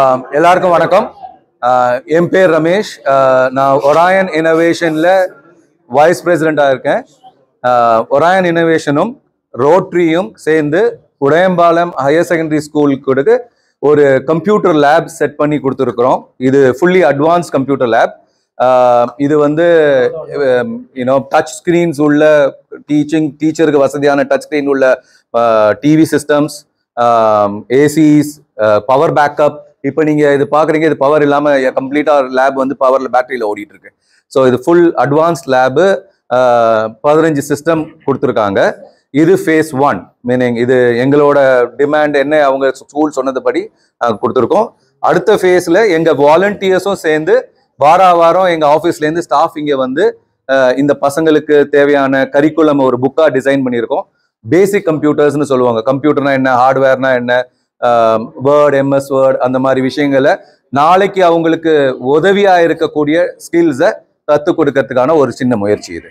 ஆம், எல்லாருக்கும் வணக்கம் ஆஹ், என் பேர் ரமேஷ் ஆஹ், நான் ஒராயன் இனோவேஷன்ல வைஸ் பிரசிடெண்டா இருக்கேன் ஆஹ், ஒராயன் இனோவேஷனும் ரோட்ரியும் சேர்ந்து உடையம்பாளையம் ஹையர் செகண்டரி ஸ்கூலுக்கு ஒரு கம்ப்யூட்டர் லேப் செட் பண்ணி கொடுத்துருக்குறோம் இது ஃபுல்லி அட்வான்ஸ் கம்ப்யூட்டர் லேப் இது வந்து யூனோ டச் ஸ்கிரீன்ஸ் உள்ள டீச்சிங் டீச்சருக்கு வசதியான டச் ஸ்கிரீன் உள்ள TV systems ACs power backup இப்போ நீங்க இது பாக்குறீங்க இது பவர் இல்லாம கம்ப்ளீட்டா லேப் வந்து பவர்ல பேட்டரியில ஓடிட்டு இருக்கு ஸோ இது ஃபுல் அட்வான்ஸ்ட் லேபு பதினஞ்சு சிஸ்டம் கொடுத்துருக்காங்க இது ஃபேஸ் ஒன் மீனிங் இது எங்களோட டிமாண்ட் என்ன அவங்க ஸ்கூல் சொன்னதுபடி நாங்கள் கொடுத்துருக்கோம் அடுத்த ஃபேஸில் எங்கள் வாலண்டியர்ஸும் சேர்ந்து வாரா வாரம் எங்கள் ஆஃபீஸ்லேருந்து ஸ்டாஃப் இங்கே வந்து அஹ், இந்த பசங்களுக்கு தேவையான கரிக்குலம் ஒரு புக்காக டிசைன் பண்ணியிருக்கோம் பேசிக் கம்ப்யூட்டர்ஸ்னு சொல்லுவாங்க கம்ப்யூட்டர்னா என்ன ஹார்ட்வேர்னா என்ன வேர்ட் எம்எஸ் வேர்ட் அந்த மாதிரி விஷயங்களை நாளைக்கு அவங்களுக்கு உதவியா இருக்கக்கூடிய ஸ்கில்ஸை கற்றுக் கொடுக்கறதுக்கான ஒரு சின்ன முயற்சி இது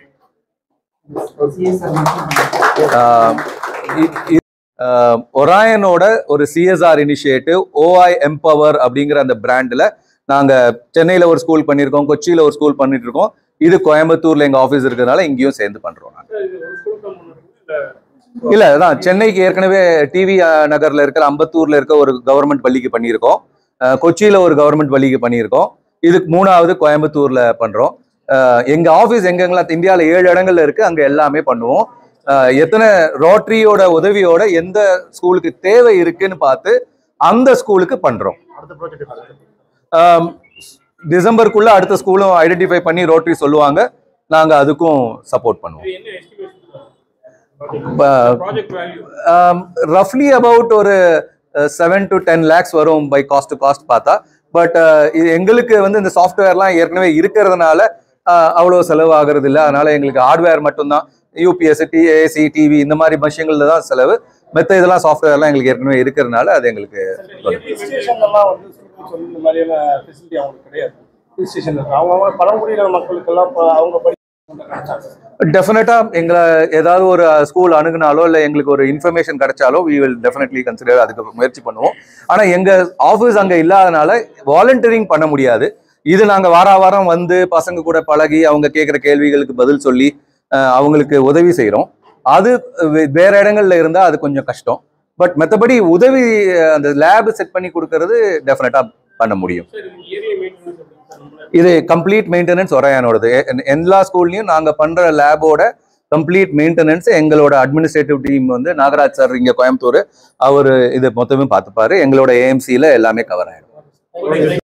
ஆஹ் இ- இ- ஆஹ் ஒராயனோட ஒரு சிஎஸ்ஆர் இனிஷியேட்டிவ் ஓஐ எம்பவர் அப்படிங்கிற அந்த பிராண்ட்ல நாங்க சென்னையில ஒரு ஸ்கூல் பண்ணியிருக்கோம் கொச்சியில ஒரு ஸ்கூல் பண்ணிட்டு இருக்கோம் இது கோயம்புத்தூர்ல எங்க ஆஃபீஸ் இருக்கிறதுனால இங்கேயும் சேர்ந்து பண்றோம் நாங்க இல்ல அதான் சென்னைக்கு ஏற்கனவே டிவி நகர்ல இருக்கிற அம்பத்தூர்ல இருக்க ஒரு கவர்மெண்ட் பள்ளிக்கு பண்ணியிருக்கோம் அஹ் கொச்சியில ஒரு கவர்மெண்ட் பள்ளிக்கு பண்ணியிருக்கோம் இதுக்கு மூணாவது கோயம்புத்தூர்ல பண்றோம் அஹ் எங்க ஆபீஸ் எங்கெங்கெல்லாம் இந்தியாவில் ஏழு இடங்கள்ல இருக்கு அங்க எல்லாமே பண்ணுவோம் அஹ் எத்தனை ரோட்டரியோட உதவியோட எந்த ஸ்கூலுக்கு தேவை இருக்குன்னு பார்த்து அந்த ஸ்கூலுக்கு பண்றோம் ஆம், டிசம்பருக்குள்ள அடுத்த ஸ்கூலும் ஐடென்டிஃபை பண்ணி ரோட்டரி சொல்லுவாங்க நாங்க அதுக்கும் சப்போர்ட் பண்ணுவோம் ப்ராஜெக்ட் வேல்யூ ரஃப்லி அபவுட் ஒரு செவன் டு டென் லேக்ஸ் வரும் பை காஸ்ட் டு காஸ்ட் பார்த்தா பட் இது எங்களுக்கு வந்து இந்த சாஃப்ட்வேர்லாம் ஏற்கனவே இருக்கிறதுனால uh, அவ்வளோ செலவு ஆகிறது இல்லை அதனால எங்களுக்கு ஹார்ட்வேர் மட்டும்தான் யூபிஎஸ் டிஏசி டிவி இந்த மாதிரி விஷயங்கள்ல தான் செலவு மற்ற இதெல்லாம் சாஃப்ட்வேர்லாம் எங்களுக்கு ஏற்கனவே இருக்கிறதுனால அது எங்களுக்கு ஹில் ஸ்டேஷன்லாம் வந்து ஸ்டூடெண்ட்ஸ் வந்து இந்த மாதிரியான ஃபெசிலிட்டி அவங்களுக்கு கிடையாது ஹில் ஸ்டேஷன் இருக்கு அவங்க அவங்க பழங்குடியின மக்களுக்கெல்லாம் இப்ப அவங்க படி டெஃபினட்டா எங்களை ஏதாவது ஒரு ஸ்கூல் அணுகுனாலோ இல்லை எங்களுக்கு ஒரு இன்ஃபர்மேஷன் கிடைச்சாலோ வி வில் டெஃபினெட்லி கன்சிடர் அதுக்கு முயற்சி பண்ணுவோம் ஆனா எங்க ஆஃபீஸ் அங்க இல்லாதனால வாலண்டியரிங் பண்ண முடியாது இது நாங்க வார வாரம் வந்து பசங்க கூட பழகி அவங்க கேட்குற கேள்விகளுக்கு பதில் சொல்லி அஹ், அவங்களுக்கு உதவி செய்றோம் அது வே- வேற இடங்கள்ல இருந்தா அது கொஞ்சம் கஷ்டம் பட் மற்றபடி உதவி அஹ், அந்த லேப் செட் பண்ணி கொடுக்கறது டெஃபினட்டா பண்ண முடியும் சார் ஏரியா மெயின்டெனன்ஸ் அப்படின்னு இது கம்ப்ளீட் மெயின்டெனன்ஸ் ஒரையானோடது எ- எல்லா ஸ்கூல்லையும் நாங்க பண்ற லேபோட கம்ப்ளீட் மெயின்டெனன்ஸ் எங்களோட அட்மினிஸ்ட்ரேட்டிவ் டீம் வந்து நாகராஜ் சார் இங்க கோயம்புத்தூர் அவர் இது மொத்தமே பார்த்துப்பாரு எங்களோட ஏஎம்சியில எல்லாமே கவர் ஆயிடும்